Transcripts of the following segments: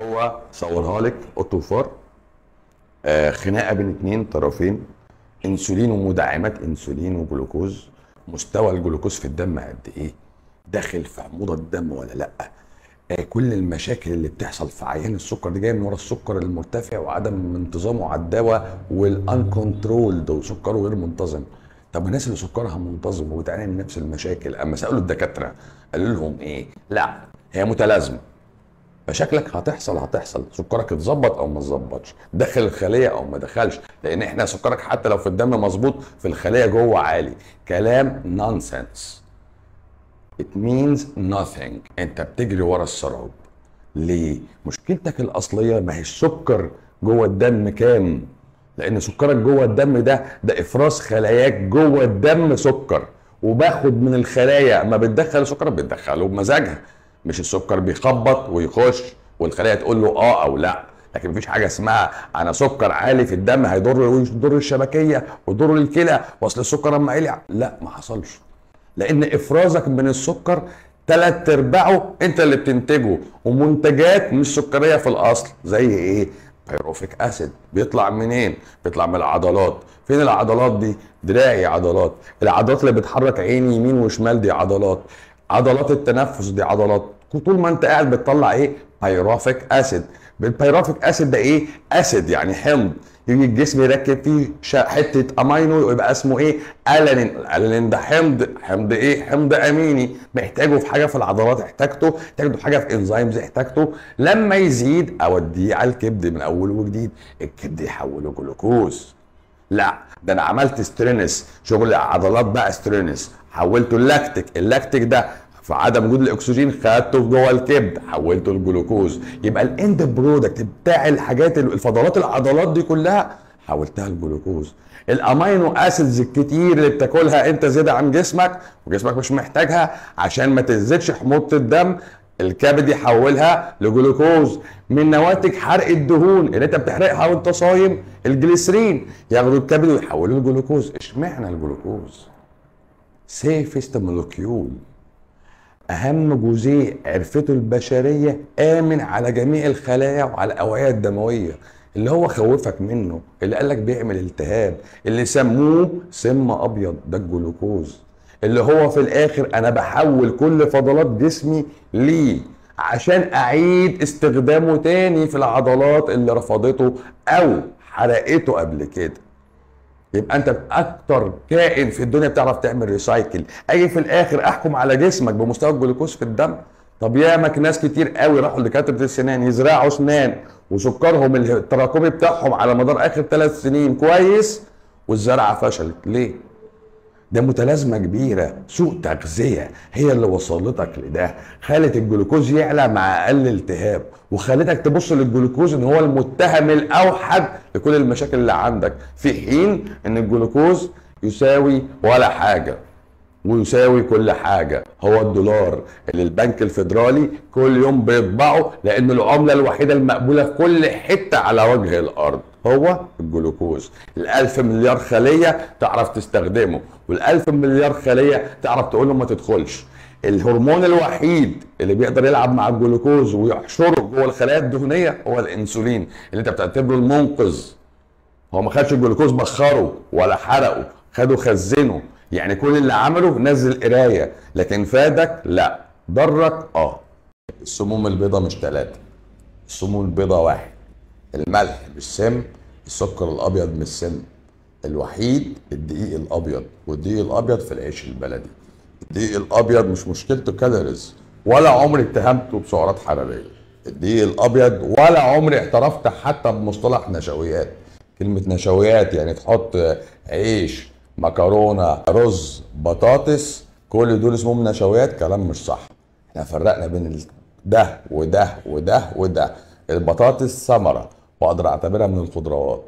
هو صورها لك اوتو فار آه خناقه بين اتنين طرفين انسولين ومدعمات انسولين وجلوكوز مستوى الجلوكوز في الدم قد ايه داخل في حموضه الدم ولا لا آه كل المشاكل اللي بتحصل في عيان السكر دي جايه من ورا السكر المرتفع وعدم انتظامه على الدواء والان كنترولد وسكره غير منتظم طب الناس اللي سكرها منتظم وبتعاني من نفس المشاكل اما سالوا الدكاتره قالوا لهم ايه لا هي متلازمه مشاكلك هتحصل هتحصل سكرك اتظبط او ما اتظبطش دخل الخليه او ما دخلش لان احنا سكرك حتى لو في الدم مظبوط في الخليه جوه عالي كلام نونسنس it means nothing انت بتجري ورا السراب ليه مشكلتك الاصليه ما هي السكر جوه الدم كام لان سكرك جوه الدم ده ده افراز خلاياك جوه الدم سكر وباخد من الخلايا اما بتدخل سكر بتدخله بمزاجها مش السكر بيخبط ويخش والخلايا تقول له اه او لا لكن مفيش حاجه اسمها انا سكر عالي في الدم هيضر يضر الشبكيه ويضر الكلى واصل السكر اما عالي لا ما حصلش لان افرازك من السكر تلات ارباعه انت اللي بتنتجه ومنتجات مش سكريه في الاصل زي ايه بيروفيك اسيد بيطلع منين بيطلع من العضلات فين العضلات دي دراعي عضلات العضلات اللي بتحرك عيني يمين وشمال دي عضلات عضلات التنفس دي عضلات طول ما انت قاعد بتطلع ايه بيروفيك اسيد البيروفيك اسيد ده ايه اسيد يعني حمض يجي الجسم يركب فيه شا- حته امينو يبقى اسمه ايه الانين الانين ده حمض حمض ايه حمض اميني محتاجه في حاجه في العضلات احتاجته محتاجه في حاجه في انزيمز احتاجته لما يزيد اوديه على الكبد من اول وجديد الكبد يحوله جلوكوز لا ده انا عملت سترينس شغل عضلات بقى سترينس حولته اللاكتيك اللاكتيك ده في عدم وجود الاكسجين خدته جوه الكبد حولته لجلوكوز يبقى الاند برودكت بتاع الحاجات الفضلات العضلات دي كلها حولتها لجلوكوز الامينو اسيدز الكتير اللي بتاكلها انت زياده عن جسمك وجسمك مش محتاجها عشان ما تزيدش حموضه الدم الكبد يحولها لجلوكوز من نواتج حرق الدهون اللي انت بتحرقها وانت صايم الجليسرين ياخدوا الكبد ويحولوه لجلوكوز اشمعنى الجلوكوز سيفست مولكيول اهم جزيء عرفته البشريه امن على جميع الخلايا وعلى الاوعيه الدمويه اللي هو خوفك منه اللي قالك بيعمل التهاب اللي سموه سم ابيض ده الجلوكوز اللي هو في الاخر انا بحول كل فضلات جسمي ليه عشان اعيد استخدامه تاني في العضلات اللي رفضته او حرقته قبل كده يبقى انت اكتر كائن في الدنيا بتعرف تعمل ريسايكل اجي في الاخر احكم على جسمك بمستوى الجلوكوز في الدم طب ياما ناس كتير قوي راحوا لدكاتره السنان يزرعوا اسنان وسكرهم التراكمي بتاعهم على مدار اخر ثلاث سنين كويس والزرعه فشلت ليه؟ ده متلازمه كبيره سوء تغذيه هي اللي وصلتك لده خلت الجلوكوز يعلى مع اقل التهاب وخلتك تبص للجلوكوز ان هو المتهم الاوحد لكل المشاكل اللي عندك في حين ان الجلوكوز يساوي ولا حاجه ويساوي كل حاجة هو الدولار اللي البنك الفيدرالي كل يوم بيطبعه لأنه العملة الوحيدة المقبولة في كل حتة على وجه الأرض هو الجلوكوز الألف مليار خلية تعرف تستخدمه والألف مليار خلية تعرف تقول له ما تدخلش الهرمون الوحيد اللي بيقدر يلعب مع الجلوكوز ويحشره جوه الخلايا الدهنية هو الأنسولين اللي أنت بتعتبره المنقذ هو ما خدش الجلوكوز بخره ولا حرقه خده خزنه يعني كل اللي عمله نزل قرايه لكن فادك لا ضرك اه السموم البيضاء مش ثلاثه السموم البيضاء واحد الملح مش سم السكر الابيض مش سم الوحيد الدقيق الابيض والدقيق الابيض في العيش البلدي الدقيق الابيض مش مشكلته كالوريز ولا عمري اتهمته بسعرات حراريه الدقيق الابيض ولا عمري اعترفت حتى بمصطلح نشويات كلمه نشويات يعني تحط عيش مكرونه رز بطاطس كل دول اسمهم نشويات كلام مش صح احنا فرقنا بين ال- ده وده وده وده البطاطس ثمره واقدر اعتبرها من الخضروات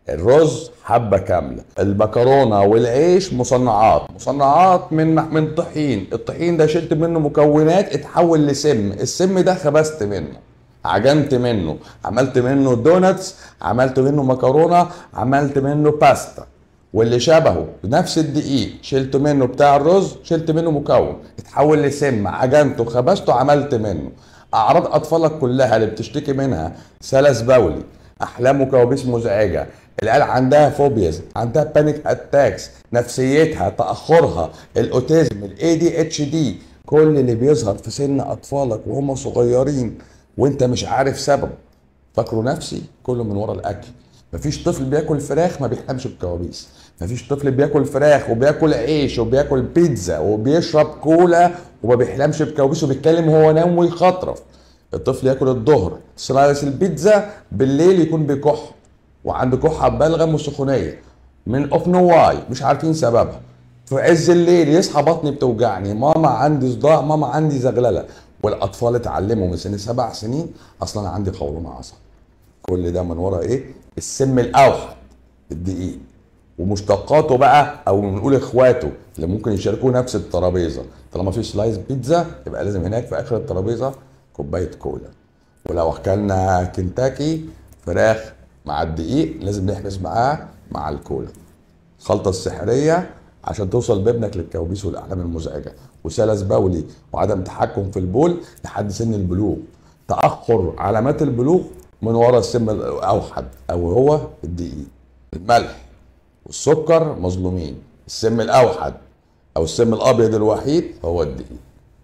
الرز حبه كامله المكرونه والعيش مصنعات مصنعات من من طحين الطحين ده شلت منه مكونات اتحول لسم السم ده خبزت منه عجنت منه عملت منه دوناتس عملت منه مكرونه عملت منه باستا واللي شبهه بنفس الدقيق شلت منه بتاع الرز شلت منه مكون اتحول لسم عجنته خبزته عملت منه اعراض اطفالك كلها اللي بتشتكي منها سلس بولي احلام وكوابيس مزعجه العيال عندها فوبياز عندها بانيك اتاكس نفسيتها تاخرها الاوتيزم الاي دي اتش دي كل اللي بيظهر في سن اطفالك وهم صغيرين وانت مش عارف سببه فاكره نفسي كله من ورا الاكل مفيش طفل بياكل فراخ ما بيحلمش بكوابيس مفيش طفل بياكل فراخ وبياكل عيش وبياكل بيتزا وبيشرب كولا وما بيحلمش بكوابيس وبيتكلم وهو نام ويخطرف الطفل ياكل الظهر سلايس البيتزا بالليل يكون بيكح وعنده كحه بالغه وسخونيه من اوف نو واي مش عارفين سببها في عز الليل يصحى بطني بتوجعني ماما عندي صداع ماما عندي زغلله والاطفال اتعلموا من سن سبع سنين اصلا عندي قولون عصبي كل ده من ورا ايه السم الاوحد الدقيق ومشتقاته بقى او بنقول اخواته اللي ممكن يشاركوا نفس الترابيزه طالما في سلايس بيتزا يبقى لازم هناك في اخر الترابيزه كوبايه كولا ولو اكلنا كنتاكي فراخ مع الدقيق لازم نحبس معاه مع الكولا الخلطه السحريه عشان توصل بابنك للكوابيس والاحلام المزعجه وسلس بولي وعدم تحكم في البول لحد سن البلوغ تاخر علامات البلوغ من ورا السم الاوحد او هو الدقيق الملح والسكر مظلومين السم الاوحد او السم الابيض الوحيد هو الدقيق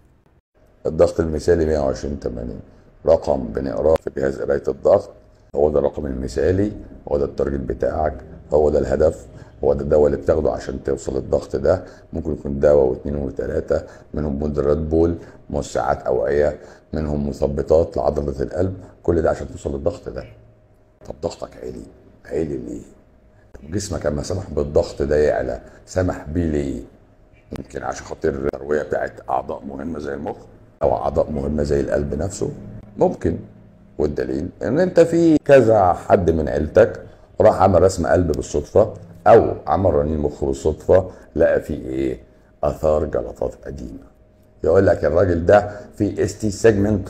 الضغط المثالي 120 80 رقم بنقراه في جهاز قرايه الضغط هو ده الرقم المثالي هو ده التارجت بتاعك هو ده الهدف هو ده الدواء اللي بتاخده عشان توصل للضغط ده ممكن يكون دواء واثنين وثلاثة منهم مدرات بول موسعات أوعية منهم مثبطات لعضلة القلب كل ده عشان توصل للضغط ده طب ضغطك عالي عالي ليه؟ طب جسمك لما سمح بالضغط ده يعلى سمح بيه ليه؟ يمكن عشان خاطر التروية بتاعت أعضاء مهمة زي المخ أو أعضاء مهمة زي القلب نفسه ممكن والدليل ان انت في كذا حد من عيلتك راح عمل رسم قلب بالصدفه او عمل رنين مخ بالصدفه لقى فيه ايه اثار جلطات قديمه يقول لك الراجل ده في اس تي سيجمنت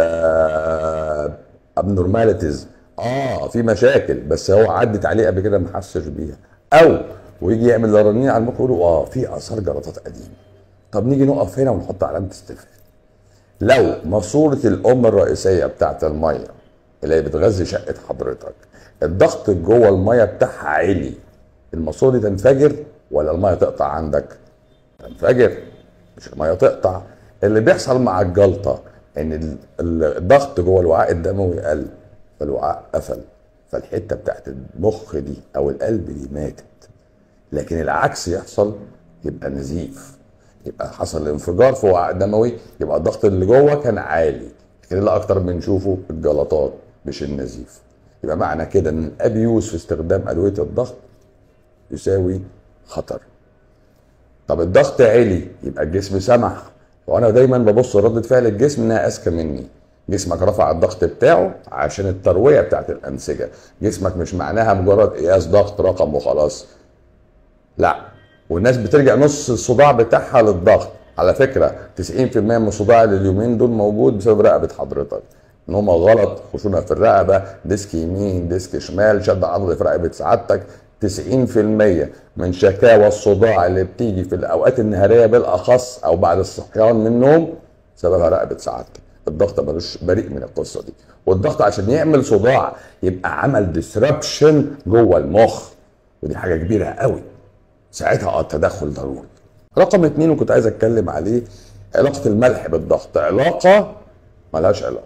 ابنورماليتيز اه في مشاكل بس هو عدت عليه قبل كده ما حسش بيها او ويجي يعمل رنين على المخ يقولوا اه في اثار جلطات قديمه طب نيجي نقف هنا ونحط علامه استفهام لو ماسورة الأم الرئيسية بتاعت المية اللي هي بتغذي شقة حضرتك الضغط جوه المية بتاعها عالي الماسورة دي تنفجر ولا المية تقطع عندك؟ تنفجر مش المية تقطع اللي بيحصل مع الجلطة إن ال- ال- الضغط جوه الوعاء الدموي قل فالوعاء قفل فالحتة بتاعت المخ دي أو القلب دي ماتت لكن العكس يحصل يبقى نزيف يبقى حصل انفجار في وعاء دموي يبقى الضغط اللي جوه كان عالي لكن اللي اكتر بنشوفه الجلطات مش النزيف يبقى معنى كده ان الابيوز في استخدام ادويه الضغط يساوي خطر طب الضغط عالي يبقى الجسم سمح وانا دايما ببص ردة فعل الجسم انها اذكى مني جسمك رفع الضغط بتاعه عشان الترويه بتاعت الانسجه جسمك مش معناها مجرد قياس ضغط رقم وخلاص لا والناس بترجع نص الصداع بتاعها للضغط على فكره 90% من الصداع اللي اليومين دول موجود بسبب رقبه حضرتك ان هم غلط خشونه في الرقبه ديسك يمين ديسك شمال شد عضلي في رقبه سعادتك 90% من شكاوى الصداع اللي بتيجي في الاوقات النهاريه بالاخص او بعد الصحيان من النوم سببها رقبه سعادتك الضغط ملوش بريء من القصه دي والضغط عشان يعمل صداع يبقى عمل ديسربشن جوه المخ ودي حاجه كبيره قوي ساعتها اه التدخل ضروري رقم اتنين وكنت عايز اتكلم عليه علاقه الملح بالضغط علاقه ملهاش علاقه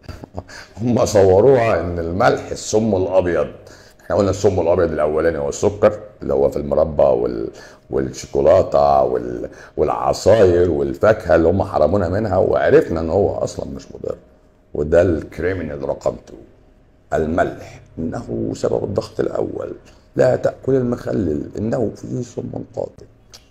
هم صوروها ان الملح السم الابيض احنا قلنا السم الابيض الاولاني هو السكر اللي هو في المربى وال... والشوكولاته وال... والعصاير والفاكهه اللي هم حرمونا منها وعرفنا ان هو اصلا مش مضر وده الكريمنال رقم 2 الملح انه سبب الضغط الاول لا تاكل المخلل انه فيه سم قاتل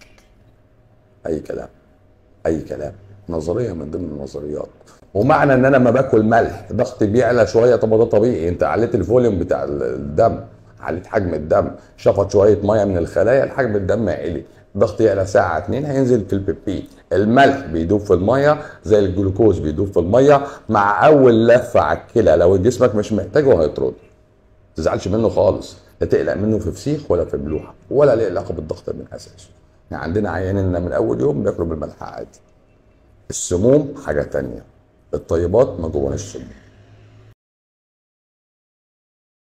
اي كلام اي كلام نظريه من ضمن النظريات ومعنى ان انا لما باكل ملح ضغطي بيعلى شويه طب ده طبيعي انت عليت الفوليوم بتاع الدم عليت حجم الدم شفط شويه ميه من الخلايا الحجم الدم عالي الضغط يعلى ساعه اتنين هينزل في البيبي الملح بيدوب في الميه زي الجلوكوز بيدوب في الميه مع اول لفه على الكلى لو جسمك مش محتاجه هيطرد ما تزعلش منه خالص لا تقلق منه في فسيخ ولا في ملوحه ولا ليه علاقه بالضغط من اساسه يعني عندنا عيانين من اول يوم بياكلوا بالملح عادي السموم حاجه تانية الطيبات ما جواهاش سم